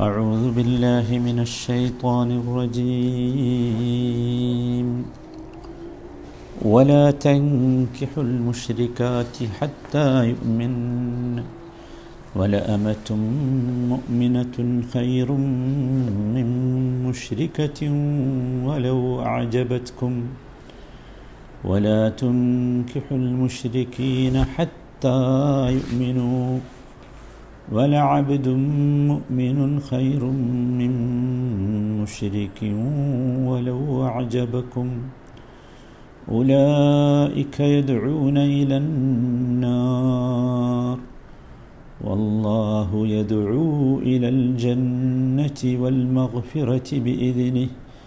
أعوذ بالله من الشيطان الرجيم ولا تنكحوا المشركات حتى يؤمن ولأمة مؤمنة خير من مشركة ولو أعجبتكم ولا تنكحوا المشركين حتى يؤمنوا ولعبد مؤمن خير من مشرك ولو أعجبكم أولئك يدعون إلى النار والله يدعو إلى الجنة والمغفرة بإذنه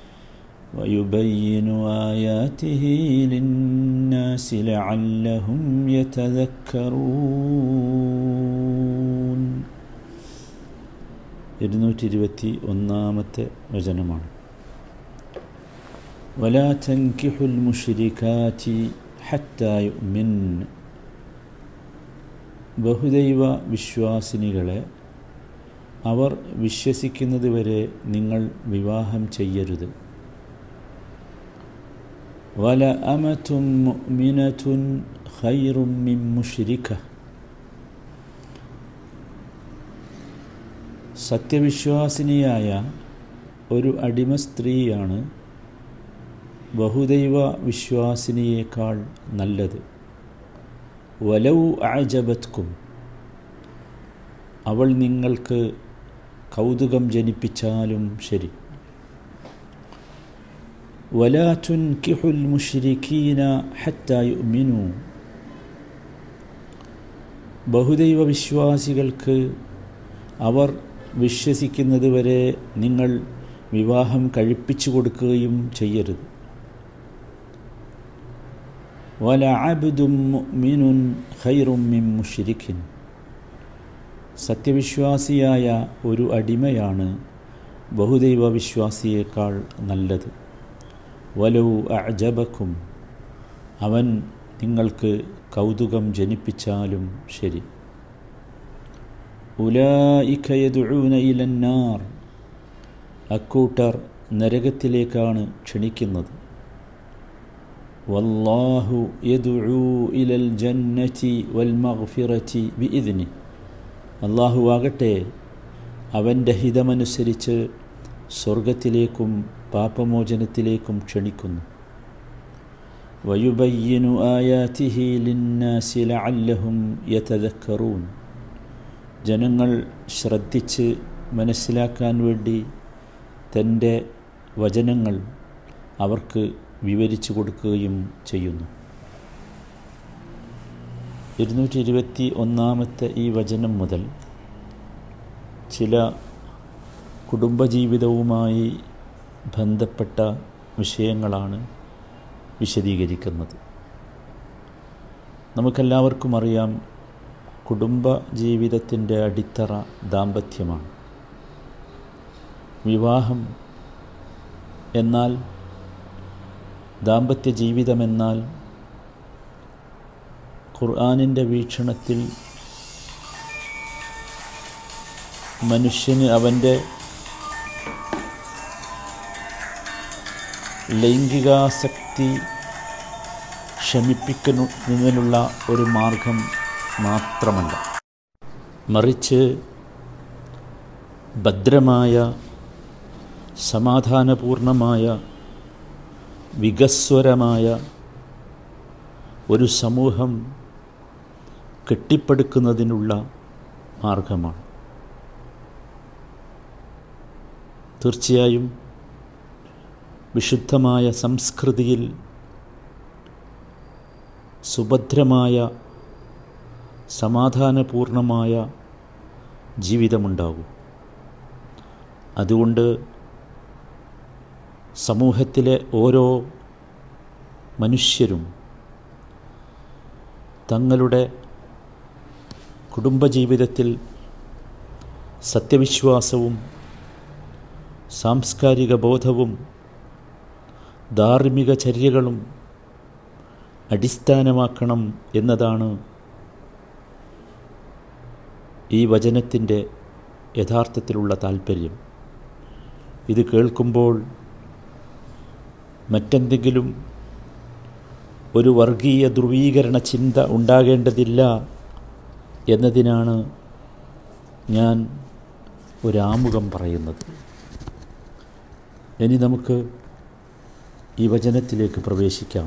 ويبين آياته للناس لعلهم يتذكرون ഇരുന്നൂറ്റി ഇരുപത്തി ഒന്നാമത്തെ വചനമാണ് ولا تنكحوا المشركات حتى يؤمن ബഹുദൈവ വിശ്വാസിനികളെ അവർ വിശ്വസിക്കുന്നത് വരെ നിങ്ങൾ വിവാഹം ചെയ്യരുത് വല അമത്തും മുഅ്മിനത്തുൻ ഖൈറും മിൻ മുശ്രിക സത്യവിശ്വാസിനിയായ ഒരു അടിമ സ്ത്രീയാണ് ബഹുദൈവ വിശ്വാസിനിയേക്കാൾ നല്ലത് വലൗ ആജബത്കും അവൾ നിങ്ങൾക്ക് കൗതുകം ജനിപ്പിച്ചാലും ശരി ولا تنكحوا المشركين حتى يؤمنوا ബഹുദൈവ വിശ്വാസികൾക്ക് അവർ വിശ്വസിക്കുന്നത് വരെ നിങ്ങൾ വിവാഹം കഴിപ്പിച്ചു കൊടുക്കുകയും ചെയ്യരുത് വല അബ്ദും മുഅ്മിനുൻ ഖൈറും മിൻ മുശ്രിക്കിൻ സത്യവിശ്വാസിയായ ഒരു അടിമയാണ് ബഹുദൈവ വിശ്വാസിയേക്കാൾ നല്ലത് വലൗ അജബക്കും അവൻ നിങ്ങൾക്ക് കൗതുകം ജനിപ്പിച്ചാലും ശരി ഉലായിക്കയതുഴൂന ഇലന്നാർ അക്കൂട്ടർ നരകത്തിലേക്കാണ് ക്ഷണിക്കുന്നത് വല്ലാഹു യദുഊ ഇലൽ ജന്നതി വൽ മഗ്ഫിറതി ബിഇദ്നി അള്ളാഹു ആകട്ടെ അവൻ്റെ ഹിതമനുസരിച്ച് സ്വർഗത്തിലേക്കും പാപമോചനത്തിലേക്കും ക്ഷണിക്കുന്നു വയുബയ്യനു ആയാതിഹി ലിന്നാസി ലഅല്ലഹും യതദക്കറൂൻ ജനങ്ങൾ ശ്രദ്ധിച്ച് മനസ്സിലാക്കാൻ വേണ്ടി തൻ്റെ വചനങ്ങൾ അവർക്ക് വിവരിച്ചു കൊടുക്കുകയും ചെയ്യുന്നു ഇരുന്നൂറ്റി ഇരുപത്തി ഒന്നാമത്തെ ഈ വചനം മുതൽ ചില കുടുംബജീവിതവുമായി ബന്ധപ്പെട്ട വിഷയങ്ങളാണ് വിശദീകരിക്കുന്നത് നമുക്കെല്ലാവർക്കും അറിയാം കുടുംബ ജീവിതത്തിൻ്റെ അടിത്തറ ദാമ്പത്യമാണ് വിവാഹം എന്നാൽ ദാമ്പത്യ ജീവിതമെന്നാൽ ഖുർആാനിൻ്റെ വീക്ഷണത്തിൽ മനുഷ്യന് അവൻ്റെ ലൈംഗികാസക്തി ക്ഷമിപ്പിക്കുന്നതിനുള്ള ഒരു മാർഗം മാത്രമല്ല മറിച്ച് ഭദ്രമായ സമാധാനപൂർണമായ വികസ്വരമായ ഒരു സമൂഹം കെട്ടിപ്പടുക്കുന്നതിനുള്ള മാർഗമാണ് തീർച്ചയായും വിശുദ്ധമായ സംസ്കൃതിയിൽ സുഭദ്രമായ സമാധാനപൂർണമായ ജീവിതമുണ്ടാകും അതുകൊണ്ട് സമൂഹത്തിലെ ഓരോ മനുഷ്യരും തങ്ങളുടെ കുടുംബജീവിതത്തിൽ സത്യവിശ്വാസവും സാംസ്കാരിക ബോധവും ധാർമ്മിക ചര്യകളും അടിസ്ഥാനമാക്കണം എന്നതാണ് ഈ വചനത്തിൻ്റെ യഥാർത്ഥത്തിലുള്ള താല്പര്യം ഇത് കേൾക്കുമ്പോൾ മറ്റെന്തെങ്കിലും ഒരു വർഗീയ ധ്രുവീകരണ ചിന്ത ഉണ്ടാകേണ്ടതില്ല എന്നതിനാണ് ഞാൻ ഒരാമുഖം പറയുന്നത് ഇനി നമുക്ക് ഈ വചനത്തിലേക്ക് പ്രവേശിക്കാം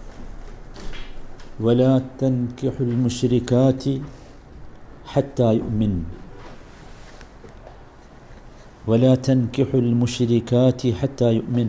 ولا تنكحوا المشركات حتى يؤمن ولا تنكحوا المشركات حتى يؤمن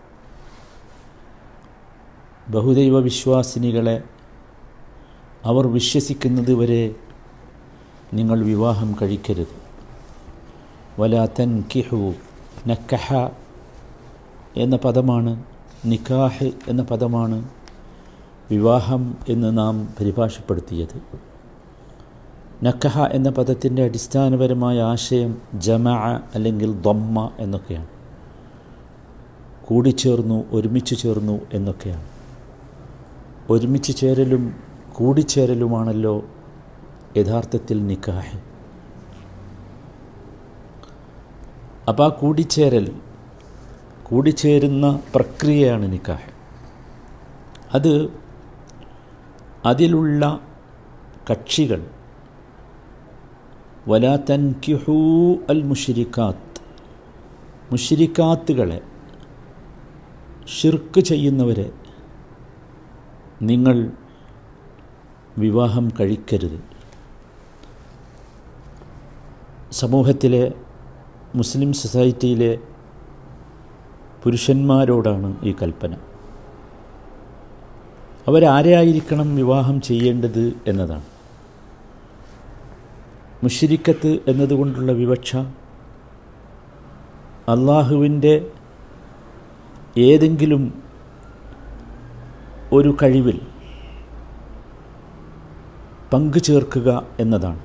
ബഹുദൈവ വിശ്വാസിനികളെ അവർ വിശ്വസിക്കുന്നത് വരെ നിങ്ങൾ വിവാഹം കഴിക്കരുത് വലാ തൻകിഹു നക്കഹ എന്ന പദമാണ് നിക്കാഹ് എന്ന പദമാണ് വിവാഹം എന്ന് നാം പരിഭാഷപ്പെടുത്തിയത് നക്കഹ എന്ന പദത്തിൻ്റെ അടിസ്ഥാനപരമായ ആശയം ജമ അല്ലെങ്കിൽ ദമ്മ എന്നൊക്കെയാണ് കൂടിച്ചേർന്നു ഒരുമിച്ച് ചേർന്നു എന്നൊക്കെയാണ് ഒരുമിച്ച് ചേരലും കൂടിച്ചേരലുമാണല്ലോ യഥാർത്ഥത്തിൽ നിക്കാഹ് അപ്പോൾ ആ കൂടിച്ചേരൽ കൂടിച്ചേരുന്ന പ്രക്രിയയാണ് നിക്കാഹ് അത് അതിലുള്ള കക്ഷികൾ വലാ തൻകിഹൂ അൽ മുഷിരിക്കാത്ത് മുഷിരിക്കാത്തുകളെ ഷിർക്ക് ചെയ്യുന്നവരെ നിങ്ങൾ വിവാഹം കഴിക്കരുത് സമൂഹത്തിലെ മുസ്ലിം സൊസൈറ്റിയിലെ പുരുഷന്മാരോടാണ് ഈ കൽപ്പന അവരാരെയായിരിക്കണം വിവാഹം ചെയ്യേണ്ടത് എന്നതാണ് മുഷിരിക്കത്ത് എന്നതുകൊണ്ടുള്ള വിവക്ഷ അള്ളാഹുവിൻ്റെ ഏതെങ്കിലും ഒരു കഴിവിൽ പങ്കു ചേർക്കുക എന്നതാണ്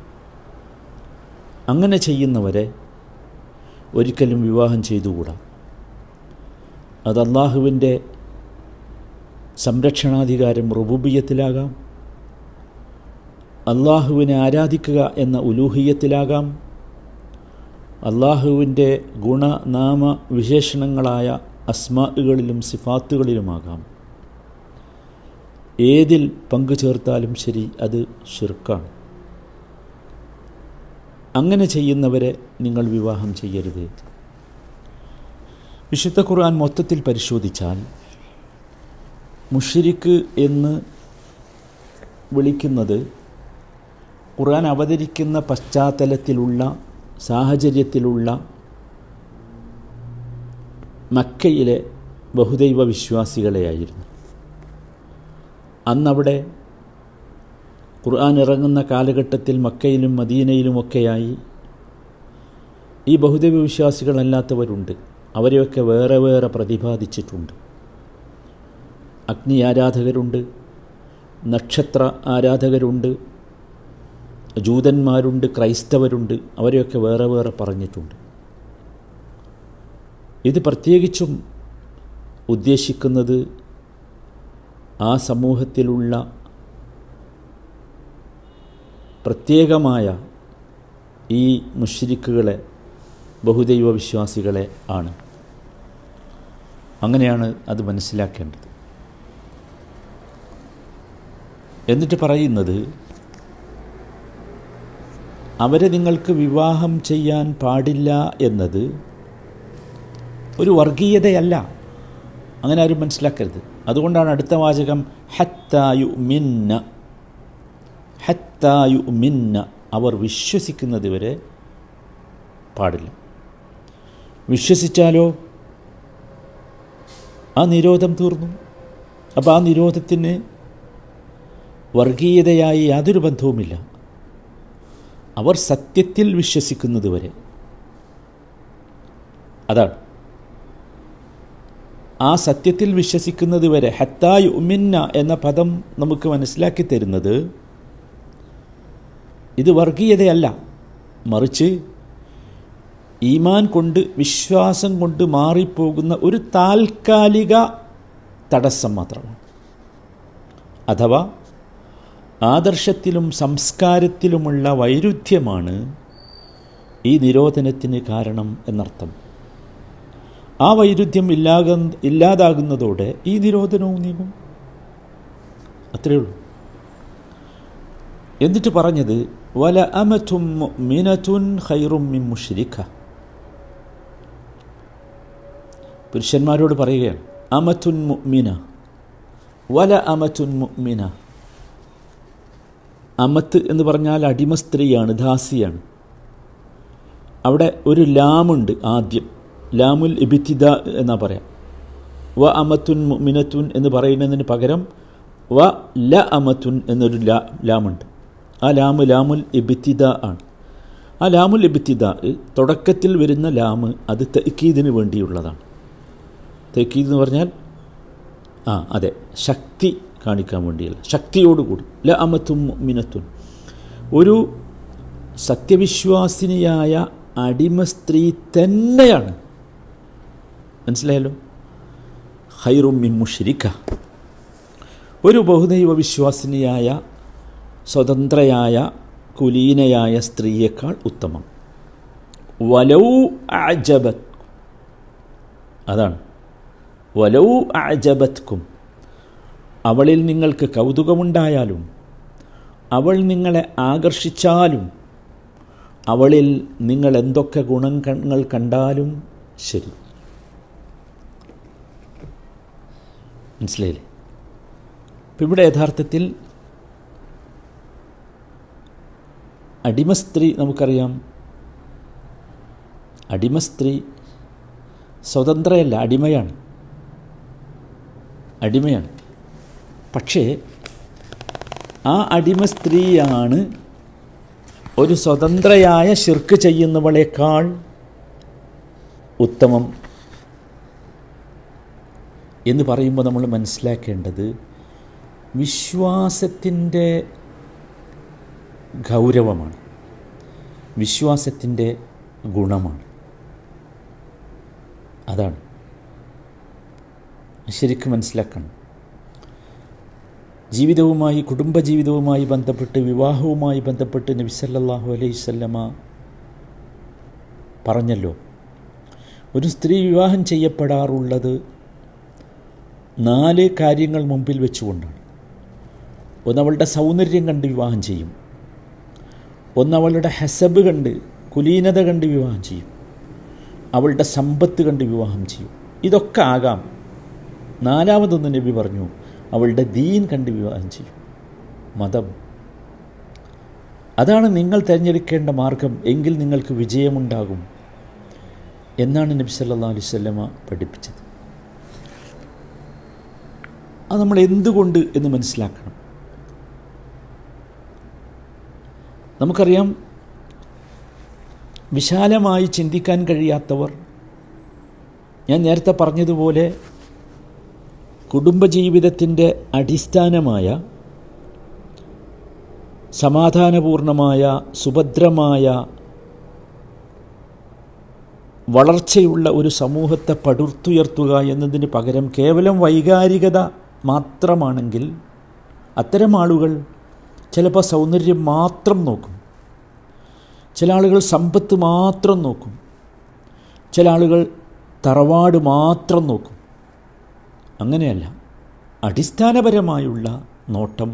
അങ്ങനെ ചെയ്യുന്നവരെ ഒരിക്കലും വിവാഹം ചെയ്തുകൂടാ അത് അള്ളാഹുവിൻ്റെ സംരക്ഷണാധികാരം റുബുബിയത്തിലാകാം അള്ളാഹുവിനെ ആരാധിക്കുക എന്ന ഉലൂഹിയത്തിലാകാം അള്ളാഹുവിൻ്റെ ഗുണനാമ വിശേഷണങ്ങളായ അസ്മാകളിലും സിഫാത്തുകളിലുമാകാം ഏതിൽ പങ്കു ചേർത്താലും ശരി അത് ഷിർക്കാണ് അങ്ങനെ ചെയ്യുന്നവരെ നിങ്ങൾ വിവാഹം ചെയ്യരുത് വിശുദ്ധ ഖുർആൻ മൊത്തത്തിൽ പരിശോധിച്ചാൽ മുഷിരിക്ക് എന്ന് വിളിക്കുന്നത് ഖുർആൻ അവതരിക്കുന്ന പശ്ചാത്തലത്തിലുള്ള സാഹചര്യത്തിലുള്ള മക്കയിലെ ബഹുദൈവ വിശ്വാസികളെയായിരുന്നു അന്നവിടെ ഖുർആൻ ഇറങ്ങുന്ന കാലഘട്ടത്തിൽ മക്കയിലും മദീനയിലുമൊക്കെയായി ഈ ബഹുദൈവ വിശ്വാസികളല്ലാത്തവരുണ്ട് അവരെയൊക്കെ വേറെ വേറെ പ്രതിപാദിച്ചിട്ടുണ്ട് അഗ്നി ആരാധകരുണ്ട് നക്ഷത്ര ആരാധകരുണ്ട് ജൂതന്മാരുണ്ട് ക്രൈസ്തവരുണ്ട് അവരെയൊക്കെ വേറെ വേറെ പറഞ്ഞിട്ടുണ്ട് ഇത് പ്രത്യേകിച്ചും ഉദ്ദേശിക്കുന്നത് ആ സമൂഹത്തിലുള്ള പ്രത്യേകമായ ഈ മുഷിരിക്കുകളെ ബഹുദൈവ വിശ്വാസികളെ ആണ് അങ്ങനെയാണ് അത് മനസ്സിലാക്കേണ്ടത് എന്നിട്ട് പറയുന്നത് അവരെ നിങ്ങൾക്ക് വിവാഹം ചെയ്യാൻ പാടില്ല എന്നത് ഒരു വർഗീയതയല്ല അങ്ങനെ ആരും മനസ്സിലാക്കരുത് അതുകൊണ്ടാണ് അടുത്ത വാചകം ഹത്തായു മിന്ന ഹത്തായു മിന്ന അവർ വിശ്വസിക്കുന്നത് വരെ പാടില്ല വിശ്വസിച്ചാലോ ആ നിരോധം തീർന്നു അപ്പോൾ ആ നിരോധത്തിന് വർഗീയതയായി യാതൊരു ബന്ധവുമില്ല അവർ സത്യത്തിൽ വിശ്വസിക്കുന്നത് വരെ അതാണ് ആ സത്യത്തിൽ വിശ്വസിക്കുന്നത് വരെ ഹത്തായ് ഉമിന്ന എന്ന പദം നമുക്ക് മനസ്സിലാക്കി തരുന്നത് ഇത് വർഗീയതയല്ല മറിച്ച് ഈമാൻ കൊണ്ട് വിശ്വാസം കൊണ്ട് മാറിപ്പോകുന്ന ഒരു താൽക്കാലിക തടസ്സം മാത്രമാണ് അഥവാ ആദർശത്തിലും സംസ്കാരത്തിലുമുള്ള വൈരുദ്ധ്യമാണ് ഈ നിരോധനത്തിന് കാരണം എന്നർത്ഥം ആ വൈരുദ്ധ്യം ഇല്ലാക ഇല്ലാതാകുന്നതോടെ ഈ നിരോധനവും നീങ്ങും അത്രയേ ഉള്ളൂ എന്നിട്ട് പറഞ്ഞത് വല അമറ്റും മിനറ്റുൻ ഖൈറും മിൻ മുഷ്രിഖ പുരുഷന്മാരോട് പറയുകയാണ് അമറ്റുൻ മുഅ്മിന വല അമറ്റുൻ മുഅ്മിന അമത്ത് എന്ന് പറഞ്ഞാൽ അടിമ സ്ത്രീയാണ് ദാസിയാണ് അവിടെ ഒരു ലാമുണ്ട് ആദ്യം ലാമുൽ ഇബിത്തിദ എന്നാ പറയാം വ അമത്തുൻ മുഅ്മിനത്തുൻ എന്ന് പറയുന്നതിന് പകരം വ ല അമത്തുൻ എന്നൊരു ലാ ലാമുണ്ട് ആ ലാമ് ലാമുൽ ഇബിത്തിദ ആണ് ആ ലാമുൽ ഇബിത്തിദ തുടക്കത്തിൽ വരുന്ന ലാമ് അത് തെക്കീദിന് വേണ്ടിയുള്ളതാണ് തെക്കീദ് എന്ന് പറഞ്ഞാൽ ആ അതെ ശക്തി കാണിക്കാൻ വേണ്ടിയല്ല ശക്തിയോടുകൂടി ല അമത്തും മിനത്തുൻ ഒരു സത്യവിശ്വാസിനിയായ അടിമ സ്ത്രീ തന്നെയാണ് മനസ്സിലായല്ലോ ഹൈറും മിൻ മുഷിരിക്ക ഒരു ബഹുദൈവ വിശ്വാസിനിയായ സ്വതന്ത്രയായ കുലീനയായ സ്ത്രീയേക്കാൾ ഉത്തമം വലൗ അജബത് അതാണ് വലൗ അജബത്ക്കും അവളിൽ നിങ്ങൾക്ക് കൗതുകമുണ്ടായാലും അവൾ നിങ്ങളെ ആകർഷിച്ചാലും അവളിൽ നിങ്ങൾ എന്തൊക്കെ ഗുണങ്ങൾ കണ്ടാലും ശരി മനസ്സിലായില്ലേ ഇപ്പം ഇവിടെ യഥാർത്ഥത്തിൽ അടിമസ്ത്രീ നമുക്കറിയാം അടിമസ്ത്രീ സ്വതന്ത്രയല്ല അടിമയാണ് അടിമയാണ് പക്ഷേ ആ അടിമ സ്ത്രീയാണ് ഒരു സ്വതന്ത്രയായ ശിർക്ക് ചെയ്യുന്നവളേക്കാൾ ഉത്തമം എന്ന് പറയുമ്പോൾ നമ്മൾ മനസ്സിലാക്കേണ്ടത് വിശ്വാസത്തിൻ്റെ ഗൗരവമാണ് വിശ്വാസത്തിൻ്റെ ഗുണമാണ് അതാണ് ശരിക്കും മനസ്സിലാക്കണം ജീവിതവുമായി കുടുംബജീവിതവുമായി ബന്ധപ്പെട്ട് വിവാഹവുമായി ബന്ധപ്പെട്ട് നബി സല്ലല്ലാഹു അലൈഹി സ്വല്ലമ പറഞ്ഞല്ലോ ഒരു സ്ത്രീ വിവാഹം ചെയ്യപ്പെടാറുള്ളത് നാല് കാര്യങ്ങൾ മുമ്പിൽ വെച്ചുകൊണ്ടാണ് ഒന്ന് അവളുടെ സൗന്ദര്യം കണ്ട് വിവാഹം ചെയ്യും ഒന്ന് അവളുടെ ഹസബ് കണ്ട് കുലീനത കണ്ട് വിവാഹം ചെയ്യും അവളുടെ സമ്പത്ത് കണ്ട് വിവാഹം ചെയ്യും ഇതൊക്കെ ആകാം നാലാമതൊന്ന് നബി പറഞ്ഞു അവളുടെ ദീൻ കണ്ട് വിവാഹം ചെയ്യും മതം അതാണ് നിങ്ങൾ തിരഞ്ഞെടുക്കേണ്ട മാർഗം എങ്കിൽ നിങ്ങൾക്ക് വിജയമുണ്ടാകും എന്നാണ് നബി സല്ലാ അലൈഹി സ്വല്ലമ പഠിപ്പിച്ചത് അത് നമ്മൾ എന്തുകൊണ്ട് എന്ന് മനസ്സിലാക്കണം നമുക്കറിയാം വിശാലമായി ചിന്തിക്കാൻ കഴിയാത്തവർ ഞാൻ നേരത്തെ പറഞ്ഞതുപോലെ കുടുംബജീവിതത്തിൻ്റെ അടിസ്ഥാനമായ സമാധാനപൂർണമായ സുഭദ്രമായ വളർച്ചയുള്ള ഒരു സമൂഹത്തെ പടുത്തുയർത്തുക എന്നതിന് പകരം കേവലം വൈകാരികത മാത്രമാണെങ്കിൽ അത്തരം ആളുകൾ ചിലപ്പോൾ സൗന്ദര്യം മാത്രം നോക്കും ചില ആളുകൾ സമ്പത്ത് മാത്രം നോക്കും ചില ആളുകൾ തറവാട് മാത്രം നോക്കും അങ്ങനെയല്ല അടിസ്ഥാനപരമായുള്ള നോട്ടം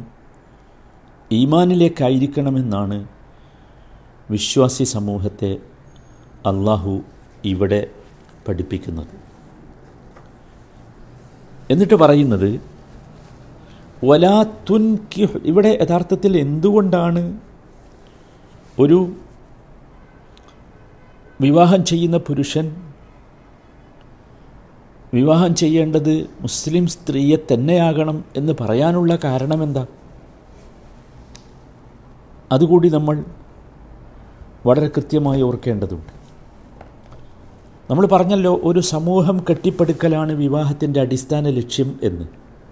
ഈമാനിലേക്കായിരിക്കണമെന്നാണ് വിശ്വാസി സമൂഹത്തെ അള്ളാഹു ഇവിടെ പഠിപ്പിക്കുന്നത് എന്നിട്ട് പറയുന്നത് വലാ തുൻകി ഇവിടെ യഥാർത്ഥത്തിൽ എന്തുകൊണ്ടാണ് ഒരു വിവാഹം ചെയ്യുന്ന പുരുഷൻ വിവാഹം ചെയ്യേണ്ടത് മുസ്ലിം സ്ത്രീയെ തന്നെയാകണം എന്ന് പറയാനുള്ള കാരണം എന്താ അതുകൂടി നമ്മൾ വളരെ കൃത്യമായി ഓർക്കേണ്ടതുണ്ട് നമ്മൾ പറഞ്ഞല്ലോ ഒരു സമൂഹം കെട്ടിപ്പടുക്കലാണ് വിവാഹത്തിൻ്റെ അടിസ്ഥാന ലക്ഷ്യം എന്ന്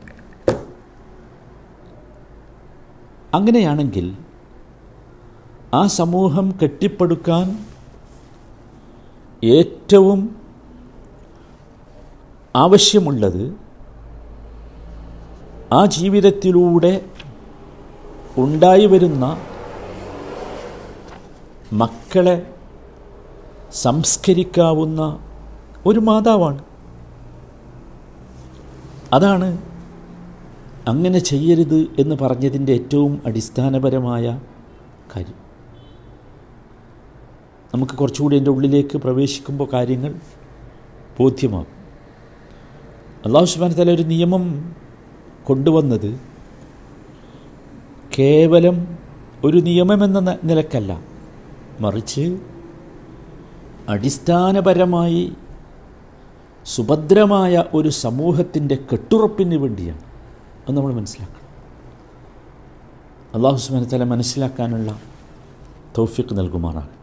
അങ്ങനെയാണെങ്കിൽ ആ സമൂഹം കെട്ടിപ്പടുക്കാൻ ഏറ്റവും ആവശ്യമുള്ളത് ആ ജീവിതത്തിലൂടെ ഉണ്ടായി വരുന്ന മക്കളെ സംസ്കരിക്കാവുന്ന ഒരു മാതാവാണ് അതാണ് അങ്ങനെ ചെയ്യരുത് എന്ന് പറഞ്ഞതിൻ്റെ ഏറ്റവും അടിസ്ഥാനപരമായ കാര്യം നമുക്ക് കുറച്ചുകൂടി എൻ്റെ ഉള്ളിലേക്ക് പ്രവേശിക്കുമ്പോൾ കാര്യങ്ങൾ ബോധ്യമാകും അള്ളാഹു സുബാൻ തല ഒരു നിയമം കൊണ്ടുവന്നത് കേവലം ഒരു നിയമമെന്ന ന- നിലക്കല്ല മറിച്ച് അടിസ്ഥാനപരമായി സുഭദ്രമായ ഒരു സമൂഹത്തിൻ്റെ കെട്ടുറപ്പിന് വേണ്ടിയാണ് അത് നമ്മൾ മനസ്സിലാക്കണം അള്ളാഹു സുബാന തല മനസ്സിലാക്കാനുള്ള തൗഫിക്ക് നൽകുമാറാണ്